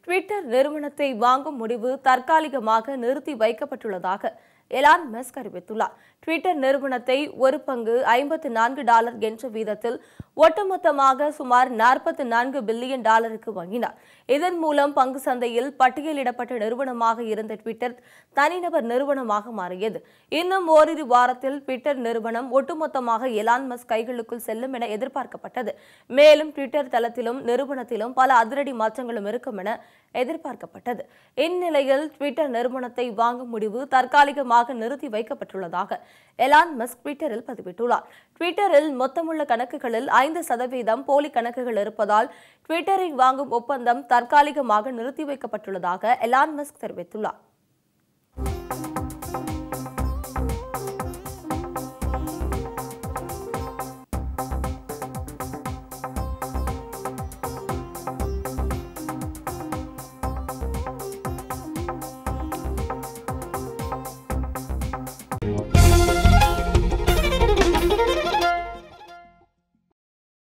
Twitter நிறுவனத்தை வாங்கும் முடிவு தற்காலிகமாக நிறுத்தி வைக்கப்பட்டுள்ளதாக எலான் மஸ்க் அறிவித்துள்ளார் ட்விட்டர் நிறுவனத்தை ஒரு பங்கு ஐம்பத்து நான்கு டாலர் என்ற வீதத்தில் ஒட்டுமொத்தமாக சுமார் நாற்பத்தி நான்கு பில்லியன் டாலருக்கு வாங்கினார் இதன் மூலம் பங்கு சந்தையில் பட்டியலிடப்பட்ட நிறுவனமாக இருந்த ட்விட்டர் தனிநபர் நிறுவனமாக மாறியது இன்னும் ஓரிரு வாரத்தில் ட்விட்டர் நிறுவனம் ஒட்டுமொத்தமாக எலான் மஸ்க் கைகளுக்குள் செல்லும் என எதிர்பார்க்கப்பட்டது மேலும் ட்விட்டர் தளத்திலும் நிறுவனத்திலும் பல அதிரடி மாற்றங்களும் இருக்கும் என எதிர்பார்க்கப்பட்டது இந்நிலையில் ட்விட்டர் நிறுவனத்தை வாங்கும் முடிவு தற்காலிகமாக நிறுத்தி வைக்கப்பட்டுள்ளதாக எலான் மஸ்க் ட்விட்டரில் பதிவிட்டுள்ளார் ட்விட்டரில் மொத்தமுள்ள கணக்குகளில் ஐந்து சதவீதம் போலி கணக்குகள் இருப்பதால் ட்விட்டரை வாங்கும் ஒப்பந்தம் தற்காலிகமாக நிறுத்தி வைக்கப்பட்டுள்ளதாக எலான் மஸ்க் தெரிவித்துள்ளார்